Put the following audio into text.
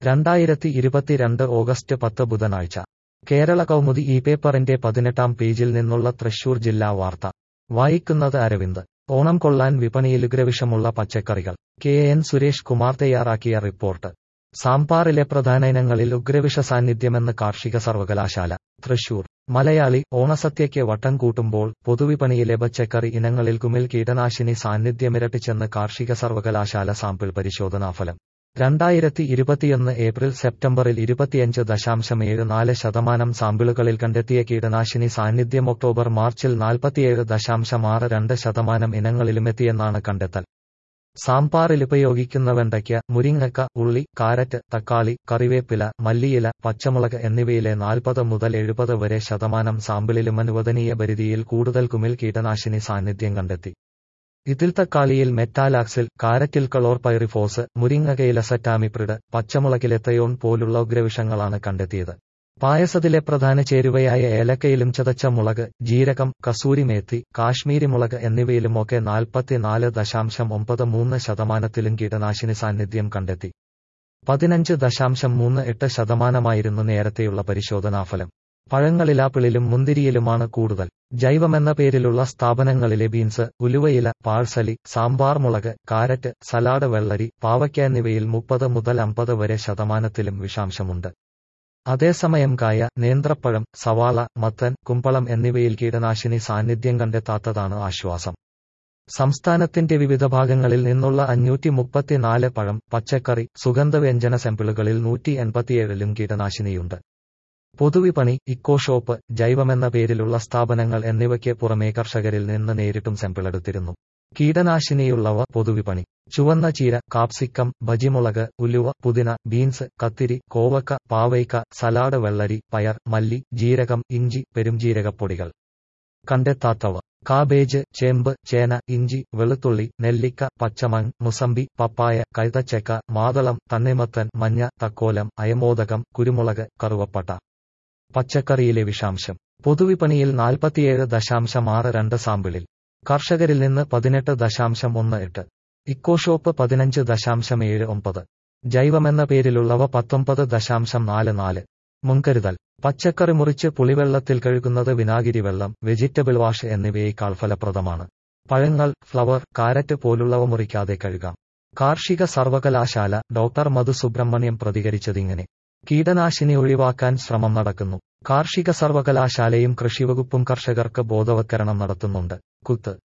രണ്ടായിരത്തി ഇരുപത്തിരണ്ട് ഓഗസ്റ്റ് പത്ത് ബുധനാഴ്ച കേരള കൗമുദി ഈ പേപ്പറിന്റെ പതിനെട്ടാം പേജിൽ നിന്നുള്ള തൃശൂർ ജില്ലാ വാർത്ത വായിക്കുന്നത് അരവിന്ദ് ഓണം കൊള്ളാൻ വിപണിയിൽ ഉഗ്രവിഷമുള്ള പച്ചക്കറികൾ കെ എൻ സുരേഷ് കുമാർ തയ്യാറാക്കിയ റിപ്പോർട്ട് സാമ്പാറിലെ പ്രധാന ഇനങ്ങളിൽ ഉഗ്രവിഷ സാന്നിധ്യമെന്ന് കാർഷിക സർവകലാശാല തൃശൂർ മലയാളി ഓണസദ്യയ്ക്ക് വട്ടം കൂട്ടുമ്പോൾ പൊതുവിപണിയിലെ പച്ചക്കറി ഇനങ്ങളിൽ കുമിൽ കീടനാശിനി സാന്നിധ്യമിരട്ടിച്ചെന്ന് കാർഷിക സർവകലാശാല സാമ്പിൾ പരിശോധനാഫലം രണ്ടായിരത്തി ഇരുപത്തിയൊന്ന് ഏപ്രിൽ സെപ്റ്റംബറിൽ ഇരുപത്തിയഞ്ച് ദശാംശം ഏഴ് നാല് ശതമാനം സാമ്പിളുകളിൽ കണ്ടെത്തിയ കീടനാശിനി സാന്നിധ്യം ഒക്ടോബർ മാർച്ചിൽ നാൽപ്പത്തിയേഴ് ദശാംശം ആറ് രണ്ട് ശതമാനം ഇനങ്ങളിലുമെത്തിയെന്നാണ് കണ്ടെത്തൽ സാമ്പാറിൽ ഉപയോഗിക്കുന്ന വെണ്ടയ്ക്ക മുരിങ്ങക്ക ഉള്ളി കാരറ്റ് തക്കാളി കറിവേപ്പില മല്ലിയില പച്ചമുളക് എന്നിവയിലെ നാൽപ്പത് മുതൽ എഴുപത് വരെ ശതമാനം സാമ്പിളിലും അനുവദനീയ പരിധിയിൽ കൂടുതൽ കുമിൽ കീടനാശിനി സാന്നിധ്യം കണ്ടെത്തി ഇതിൽ തക്കാളിയിൽ മെറ്റാലാക്സിൽ കാരറ്റിൽ കളോർ പൈറിഫോസ് മുരിങ്ങകയിൽ അസറ്റാമിപ്രിഡ് പച്ചമുളകിലെത്തയോൺ പോലുള്ള ഉഗ്രവിഷങ്ങളാണ് കണ്ടെത്തിയത് പായസത്തിലെ പ്രധാന ചേരുവയായ ഏലക്കയിലും ചതച്ച മുളക് ജീരകം കസൂരിമേത്തി കാശ്മീരി മുളക് എന്നിവയിലുമൊക്കെ നാൽപ്പത്തിനാല് ദശാംശം ഒമ്പത് മൂന്ന് ശതമാനത്തിലും കീടനാശിനി സാന്നിധ്യം കണ്ടെത്തി പതിനഞ്ച് ദശാംശം മൂന്ന് എട്ട് ശതമാനമായിരുന്നു നേരത്തെയുള്ള പരിശോധനാഫലം പഴങ്ങളിലാപ്പിളിലും മുന്തിരിയിലുമാണ് കൂടുതൽ ജൈവമെന്ന പേരിലുള്ള സ്ഥാപനങ്ങളിലെ ബീൻസ് ഉലുവയില പാഴ്സലി സാമ്പാർ മുളക് കാരറ്റ് സലാഡ് വെള്ളരി പാവയ്ക്ക എന്നിവയിൽ മുപ്പത് മുതൽ അമ്പത് വരെ ശതമാനത്തിലും വിഷാംശമുണ്ട് അതേസമയം കായ നേന്ത്രപ്പഴം സവാള മത്തൻ കുമ്പളം എന്നിവയിൽ കീടനാശിനി സാന്നിധ്യം കണ്ടെത്താത്തതാണ് ആശ്വാസം സംസ്ഥാനത്തിന്റെ വിവിധ ഭാഗങ്ങളിൽ നിന്നുള്ള അഞ്ഞൂറ്റി മുപ്പത്തിനാല് പഴം പച്ചക്കറി സുഗന്ധവ്യഞ്ജന സാമ്പിളുകളിൽ നൂറ്റി എൺപത്തിയേഴിലും കീടനാശിനിയുണ്ട് പൊതുവിപണി ഇക്കോഷോപ്പ് ജൈവമെന്ന പേരിലുള്ള സ്ഥാപനങ്ങൾ എന്നിവയ്ക്ക് പുറമേ കർഷകരിൽ നിന്ന് നേരിട്ടും സാമ്പിളെടുത്തിരുന്നു കീടനാശിനിയുള്ളവ പൊതുവിപണി ചുവന്ന ചീര കാപ്സിക്കം ബജിമുളക് ഉലുവ പുതിന ബീൻസ് കത്തിരി കോവക്ക പാവയ്ക്ക സലാഡ് വെള്ളരി പയർ മല്ലി ജീരകം ഇഞ്ചി പെരുംജീരകപ്പൊടികൾ കണ്ടെത്താത്തവ കാബേജ് ചേമ്പ് ചേന ഇഞ്ചി വെളുത്തുള്ളി നെല്ലിക്ക പച്ചമങ് മുസമ്പി പപ്പായ കൈതച്ചക്ക മാതളം തണ്ണിമത്തൻ മഞ്ഞ തക്കോലം അയമോദകം കുരുമുളക് കറുവപ്പട്ട പച്ചക്കറിയിലെ വിഷാംശം പൊതുവിപണിയിൽ നാൽപ്പത്തിയേഴ് ദശാംശം ആറ് രണ്ട് സാമ്പിളിൽ കർഷകരിൽ നിന്ന് പതിനെട്ട് ദശാംശം ഒന്ന് എട്ട് ഇക്കോഷോപ്പ് പതിനഞ്ച് ദശാംശം ഏഴ് ഒമ്പത് ജൈവമെന്ന പേരിലുള്ളവ പത്തൊമ്പത് ദശാംശം നാല് നാല് മുൻകരുതൽ പച്ചക്കറി മുറിച്ച് പുളിവെള്ളത്തിൽ കഴുകുന്നത് വിനാഗിരി വെള്ളം വെജിറ്റബിൾ വാഷ് എന്നിവയേക്കാൾ ഫലപ്രദമാണ് പഴങ്ങൾ ഫ്ലവർ കാരറ്റ് പോലുള്ളവ മുറിക്കാതെ കഴുകാം കാർഷിക സർവകലാശാല ഡോക്ടർ മധുസുബ്രഹ്മണ്യം പ്രതികരിച്ചതിങ്ങനെ കീടനാശിനി ഒഴിവാക്കാൻ ശ്രമം നടക്കുന്നു കാർഷിക സർവകലാശാലയും കൃഷിവകുപ്പും കർഷകർക്ക് ബോധവത്കരണം നടത്തുന്നുണ്ട് കുത്ത്